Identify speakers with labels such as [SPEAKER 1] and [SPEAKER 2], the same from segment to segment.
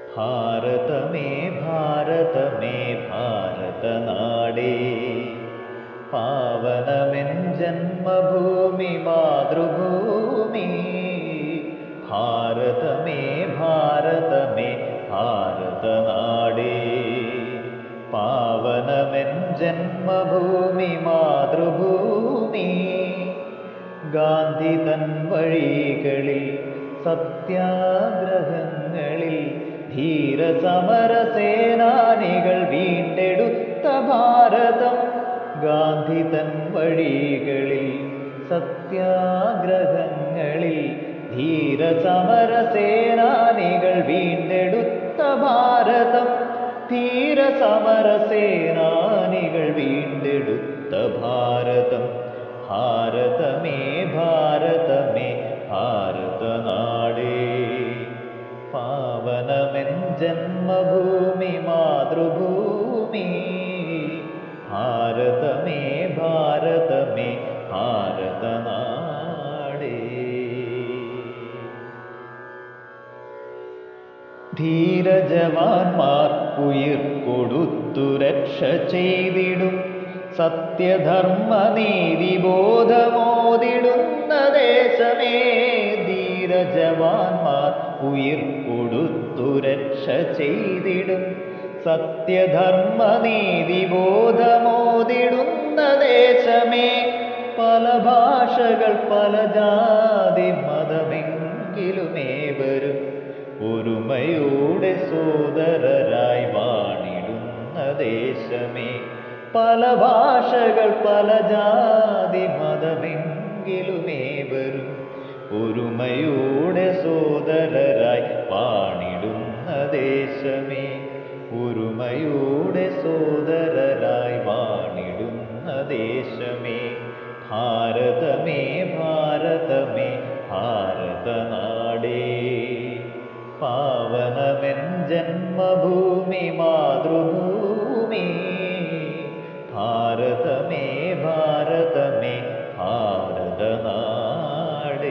[SPEAKER 1] ഭാരതമേ ഭാരതമേ ഭാരതനാടേ പാവനമെൻ ജന്മഭൂമി മാതൃഭൂമി ഭാരതമേ ഭാരതമേ ഭാരതനാടേ പാവനമെൻ ജന്മഭൂമി മാതൃഭൂമി ഗാന്ധി തൻ വഴികളിൽ സത്യാഗ്രഹങ്ങളിൽ ധീരസമര സേനാനികൾ വീണ്ടെടുത്ത ഭാരതം ഗാന്ധി തൻ വഴികളിൽ സത്യാഗ്രഹങ്ങളിൽ ധീരസമര സേനാനികൾ വീണ്ടെടുത്ത ഭാരതം ധീരസമര സേനാനികൾ വീണ്ടെടുത്ത ഭാരതം ഭാരതമേ ഭാരതമേ ഭാരതനാടേ പാവനമെൻ ജന്മഭൂമി മാതൃഭൂമി ഭാരതമേ ഭാരതമേ ഭാരതനാടേ ധീരജവാന്മാർ ഉയിർ കൊടുത്തു രക്ഷ ചെയ്തിടും സത്യധർമ്മ നീതി ബോധമോതിടുന്ന ദേശമേ ധീരജവാന്മാർ ഉയിർ കൊടുത്തു രക്ഷ ചെയ്തിടും സത്യധർമ്മ നീതി ബോധമോതിടുന്ന ദേശമേ പല ഭാഷകൾ പല ജാതി മതമെങ്കിലുമേവരും ഒരുമയോടെ സോദരരായി വാണിടുന്ന ദേശമേ പല ഭാഷകൾ പല ജാതി മതമെങ്കിലുമേവരും ഒരുമയോടെ സോദരരായി വാണിടുന്ന ദേശമേ ഒരുമയോടെ സോദരരായി വാണിടുന്ന ദേശമേ ഭാരതമേ ഭാരതമേ ഭാരതനാടേ പാവനമെൻ ജന്മഭൂമി മാതൃഭൂമി ഭാരതമേ ഭാരതമേ ഭാരതനാടേ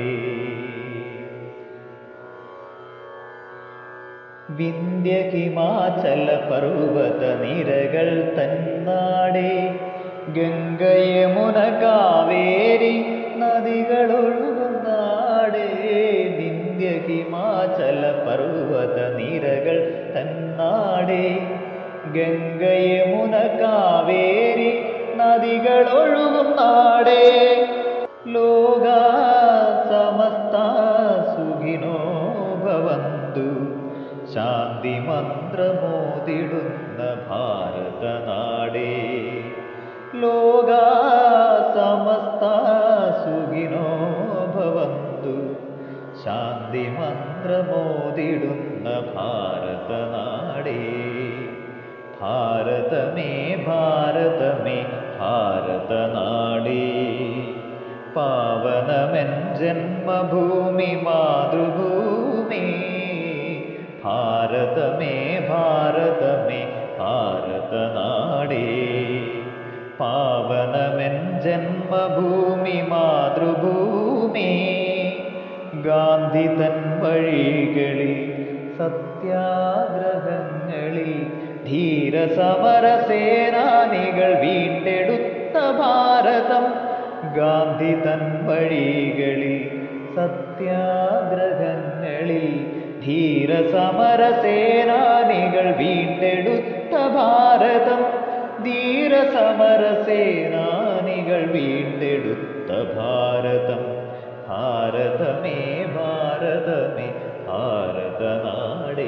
[SPEAKER 1] വിന്ധ്യ ഹിമാചല പർവ്വത നിരകൾ തന്നാടേ ഗംഗയമുന കാവേരി നദികളൊഴുകുന്നാടേ വിന്ധ്യ ഹിമാചല പർവ്വത നിരകൾ തന്നാടേ ഗംഗയമുന കാവേരി നദികളൊഴുകും നാടേ ലോക സമസ്ത സുഖിനോ ഭവന്തു ശാന്തി മന്ത്രമോതിടുന്ന ഭാരതനാടേ ലോക സമസ്ത സുഖിനോ ഭവന്തു ശാന്തി മന്ത്രമോതിടുന്ന ഭാരതനാടേ ഭാരതമേ ഭാരതമേ ഭാരതനാടേ പാവനമെൻ ജന്മഭൂമി മാതൃഭൂമി ഭാരതമേ ഭാരതമേ ഭാരതനാടേ പാവനമെൻ ജന്മഭൂമി മാതൃഭൂമി ഗാന്ധി തൻ വഴികളിൽ സത്യാഗ്രഹങ്ങളിൽ ധീരസമര സേനാനികൾ വീണ്ടെടുത്ത ഭാരതം ഗാന്ധി തൻ വഴികളിൽ സത്യാഗ്രഹങ്ങളിൽ ധീരസമര സേനാനികൾ വീണ്ടെടുത്ത ഭാരതം ധീരസമര സേനാനികൾ വീണ്ടെടുത്ത ഭാരതം ഭാരതമേ ഭാരതമേ ഭാരതനാടേ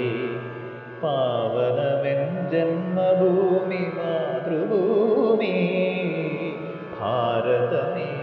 [SPEAKER 1] പാവനമെൻ ജന്മഭൂമി മാതൃഭൂമി ഭാരതമേ